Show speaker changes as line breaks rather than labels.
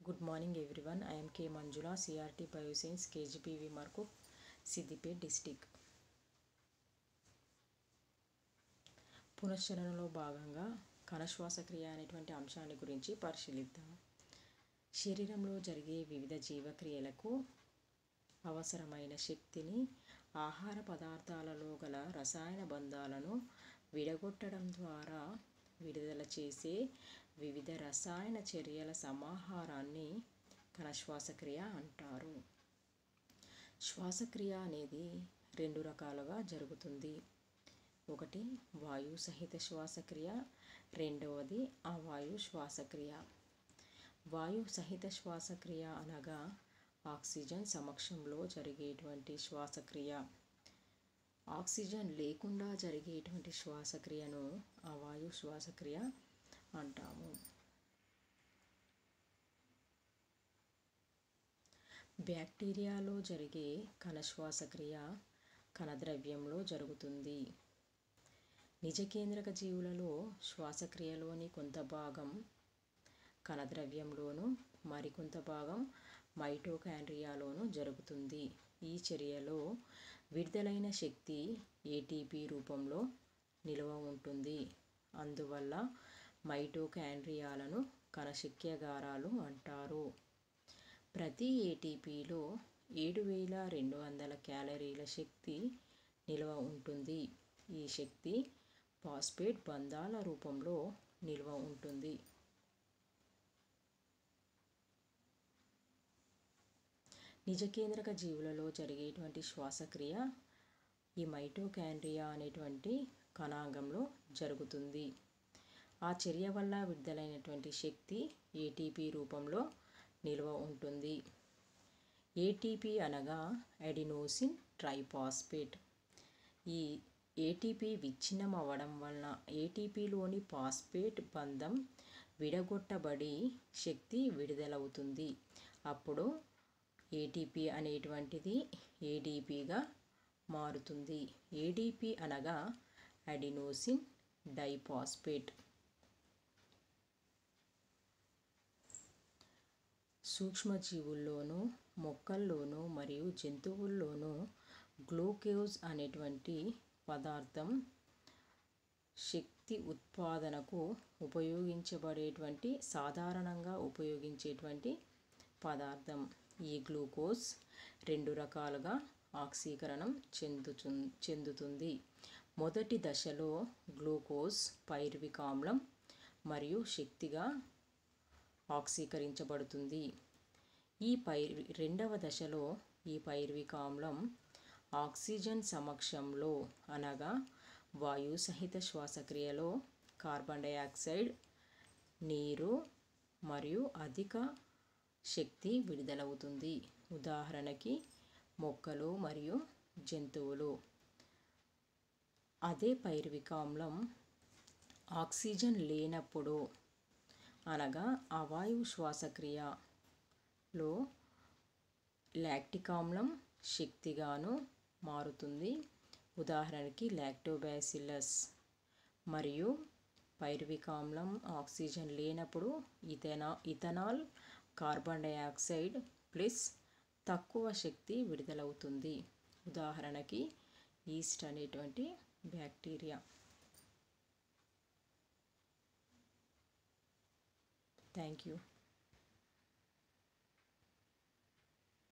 Good morning everyone. I am K. Manjula, CRT Bioscience, KGPV Markup, Siddipet district పునశ్చరణలో భాగంగా కణశ్వాసక్రియ అనేటువంటి అంశాన్ని గురించి పరిశీలిద్దాం శరీరంలో జరిగే వివిధ జీవక్రియలకు అవసరమైన శక్తిని ఆహార పదార్థాలలో గల రసాయన బంధాలను విడగొట్టడం ద్వారా విడుదల చేసే వివిధ రసాయన చర్యల సమాహారాన్ని కణశ్వాసక్రియ అంటారు శ్వాసక్రియ అనేది రెండు రకాలుగా జరుగుతుంది ఒకటి వాయు సహిత శ్వాసక్రియ రెండవది అవాయు శ్వాసక్రియ వాయు సహిత శ్వాసక్రియ అనగా ఆక్సిజన్ సమక్షంలో జరిగేటువంటి శ్వాసక్రియ ఆక్సిజన్ లేకుండా జరిగేటువంటి శ్వాసక్రియను అవాయు శ్వాసక్రియ అంటాము బ్యాక్టీరియాలో జరిగే కణశ్వాసక్రియ కణద్రవ్యంలో జరుగుతుంది నిజకేంద్రక జీవులలో శ్వాసక్రియలోని కొంత భాగం కణద్రవ్యంలోను మరికొంత భాగం మైటోకాండ్రియాలోను జరుగుతుంది ఈ చర్యలో విడుదలైన శక్తి ఏటీపీ రూపంలో నిల్వ ఉంటుంది అందువల్ల మైటోకాండ్రియాలను కణశక్యగారాలు అంటారు ప్రతి ఏటీపీలో ఏడు వేల రెండు వందల క్యాలరీల శక్తి నిల్వ ఉంటుంది ఈ శక్తి ఫాస్ఫేట్ బంధాల రూపంలో నిల్వ ఉంటుంది నిజకేంద్రక జీవులలో జరిగేటువంటి శ్వాసక్రియ ఈ మైటోకాండ్రియా అనేటువంటి కణాంగంలో జరుగుతుంది ఆ చర్య వల్ల విడుదలైనటువంటి శక్తి ఏటీపీ రూపంలో నిల్వ ఉంటుంది ఏటీపీ అనగా అడినోసిన్ ట్రైపాస్పేట్ ఈ ఏటీపీ విచ్ఛిన్నం అవ్వడం వలన ఏటీపీలోని పాస్పేట్ బంధం విడగొట్టబడి శక్తి విడుదలవుతుంది అప్పుడు ఏటీపీ అనేటువంటిది ఏడీపీగా మారుతుంది ఏడీపీ అనగా అడినోసిన్ డైపాస్పేట్ సూక్ష్మజీవుల్లోనూ మొక్కల్లోనూ మరియు జంతువుల్లోనూ గ్లూకోజ్ అనేటువంటి పదార్థం శక్తి ఉత్పాదనకు ఉపయోగించబడేటువంటి సాధారణంగా ఉపయోగించేటువంటి పదార్థం ఈ గ్లూకోజ్ రెండు రకాలుగా ఆక్సీకరణం చెందుతు చెందుతుంది మొదటి దశలో గ్లూకోజ్ పైర్విక్ ఆమ్లం మరియు శక్తిగా ఆక్సీకరించబడుతుంది ఈ పై రెండవ దశలో ఈ పైర్విక్ ఆమ్లం ఆక్సిజన్ సమక్షంలో అనగా వాయు సహిత శ్వాసక్రియలో కార్బన్ డయాక్సైడ్ నీరు మరియు అధిక శక్తి విడుదలవుతుంది ఉదాహరణకి మొక్కలు మరియు జంతువులు అదే పైర్విక్ ఆమ్లం ఆక్సిజన్ లేనప్పుడు అనగా అవాయు శ్వాసక్రియలో లాక్టిక్ ఆమ్లం శక్తిగాను మారుతుంది ఉదాహరణకి లాక్టోబాసిల్లస్ మరియు పైర్విక్ ఆమ్లం ఆక్సిజన్ లేనప్పుడు ఇథెనా ఇథనాల్ కార్బన్ డయాక్సైడ్ ప్లస్ తక్కువ శక్తి విడుదలవుతుంది ఉదాహరణకి ఈస్ట్ అనేటువంటి బ్యాక్టీరియా థ్యాంక్ యూ